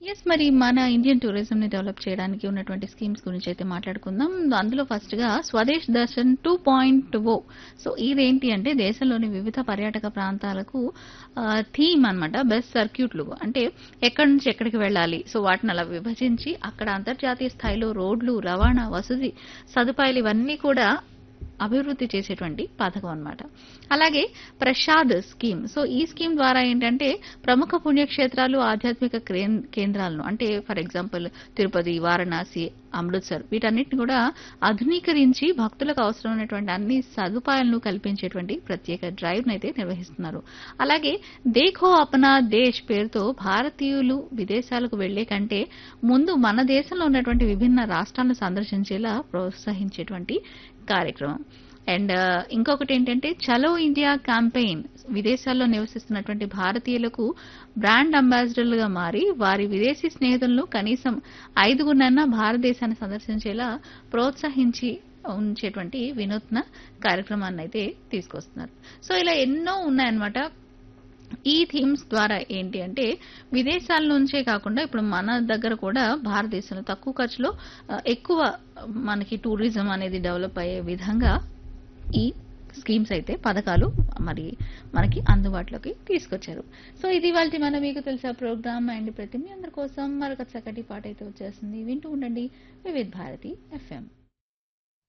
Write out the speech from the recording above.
yes మరి మన Indian tourism ని డెవలప్ చేయడానికి ఉన్నటువంటి స్కీమ్స్ గురించి అయితే మాట్లాడుకుందాం అందులో ఫస్ట్ గా Swadesh Darshan two point O so ఇదేంటి అంటే దేశంలోని వివిధ పర్యాటక ప్రాంతాలకు థీమ్ అన్నమాట బెస్ట్ సర్క్యూట్లు అంటే ఎక్కడి నుంచి ఎక్కడికి వెళ్ళాలి సో వాటిని అలా విభజించి అక్కడ అంతర్జాతీయ స్థాయిలో రోడ్లు రవాణా వసతి సదుపాయాలు ఇవన్నీ కూడా అభివృద్ధి చేసేటువంటి పథకం అన్నమాట అలాగే ప్రసాద్ స్కీమ్ సో ఈ స్కీమ్ ద్వారా ఏంటంటే ప్రముఖ పుణ్యక్షేత్రాలు ఆధ్యాత్మిక క్రేన్- కేంద్రాలను అంటే ఫర్ ఎగ్జాంపుల్ తిరుపతి వారణాసి అమృత్సర్ వీటన్నిటిని కూడా ఆధునీకరించి భక్తులకు అవసరమైనటువంటి అన్ని సదుపాయాలను కల్పించేటువంటి ప్రత్యేక డ్రైవ్ అయితే నిర్వహిస్తున్నారు అలాగే దేఖో అపనా దేశ్ పేరుతో భారతీయులు విదేశాలకు వెళ్లే కంటే ముందు మన దేశంలో ఉన్నటువంటి విభిన్న రాష్ట్రాలను సందర్శించేలా ప్రోత్సహించేటువంటి కార్యక్రమం అండ్ ఇంకొకటి ఏంటంటే చలో ఇండియా క్యాంపెయిన్ విదేశాల్లో నివసిస్తున్నటువంటి భారతీయులకు బ్రాండ్ అంబాసిడర్లుగా మారి వారి విదేశీ స్నేహితులను కనీసం ఐదుగురినన్నా భారతదేశాన్ని సందర్శించేలా ప్రోత్సహించి ఉంచేటువంటి వినూత్న కార్యక్రమాన్ని అయితే తీసుకొస్తున్నారు సో ఇలా ఎన్నో ఉన్నాయన్నమాట ఈ థీమ్స్ ద్వారా ఏంటి అంటే విదేశాల నుంచే కాకుండా ఇప్పుడు మన దగ్గర కూడా భారతదేశంలో తక్కువ ఖర్చులో ఆ, ఎక్కువ మనకి టూరిజం అనేది డెవలప్ అయ్యే విధంగా ఈ స్కీమ్స్ అయితే పథకాలు మరి మనకి అందుబాటులోకి తీసుకొచ్చారు సో ఇది వాళ్ళ మన మీకు తెలిసే ప్రోగ్రామ్ అండ్ ప్రతి మీ అందరి కోసం మరొక చక్కటి పాట అయితే వచ్చేస్తుంది వింటూ ఉండండి వివిధ్ భారతి ఎఫ్ఎం